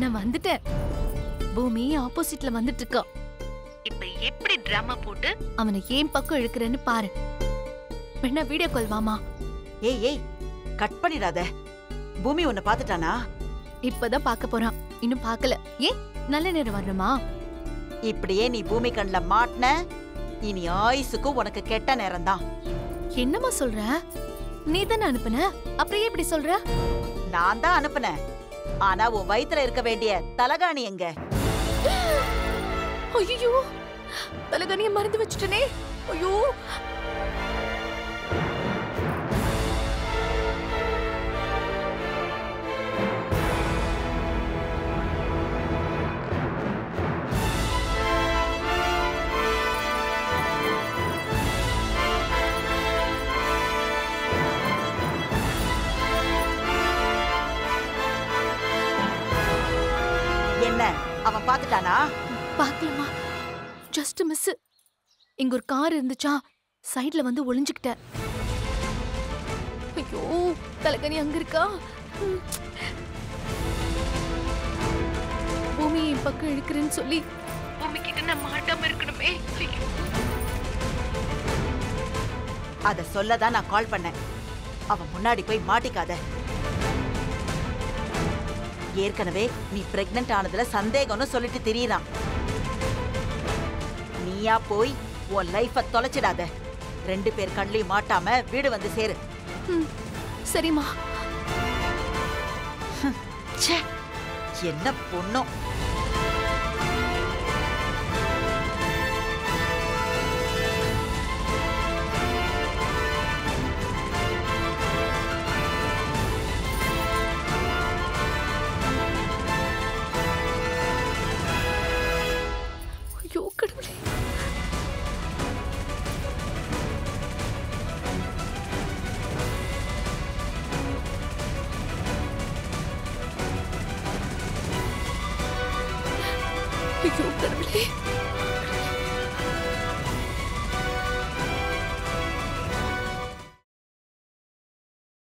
நான் வந்துட்டேன் பூமி ஆப்போசிட்ல வந்துட்டு இருக்கான் இப்ப எப்படி டிராமா போட்டு அவனை ஏன் பக்கம் இழுக்கிறேன்னு பாரு வேணா வீடியோ கால் வாமா ஏய் ஏய் கட் பண்ணிடாத பூமி உன்னை பாத்துட்டானா இப்பதான் பார்க்க போறான் இன்னும் பார்க்கல ஏன் நல்ல நேரம் வரணுமா இப்படியே நீ பூமி கண்ல மாட்டின இனி ஆயுசுக்கும் உனக்கு கெட்ட நேரம்தான் என்னம்மா சொல்ற நீ தானே அனுப்புன அப்புறம் ஏன் இப்படி சொல்ற நான் தான் அனுப்புனேன் ஆனா உன் வயித்துல இருக்க வேண்டிய தலகாணி எங்க ஐயோ தலகாணிய மறந்து வச்சுட்டனே ஐயோ என்ன அவன் பாத்துட்டானா பாக்கலமா ஜஸ்ட் மிஸ் இங்க ஒரு கார் இருந்துச்சா சைடுல வந்து ஒளிஞ்சுக்கிட்டேன் ஐயோ தலகாணி அங்க இருக்கா ம். பூமி என் பக்கம் இழுக்கிறேன்னு சொல்லி பூமி கிட்ட நான் மாட்டாம இருக்கணுமே ஐயோ. அத சொல்லதான் நான் கால் பண்ணேன் அவன் முன்னாடி போய் மாட்டிக்காத ஏற்கனவே நீ பிரெக்னன்ட் ஆனதுல சந்தேகம்னு சொல்லிட்டு திரியறான் நீயா போய் உன் லைஃப தொலைச்சிடாத ரெண்டு பேர் கண்லயும் மாட்டாம வீடு வந்து சேரு ம், சரிம்மா ச்சே என்ன பொண்ணோ ஐயோ கடவுளே ஐயோ கடவுளே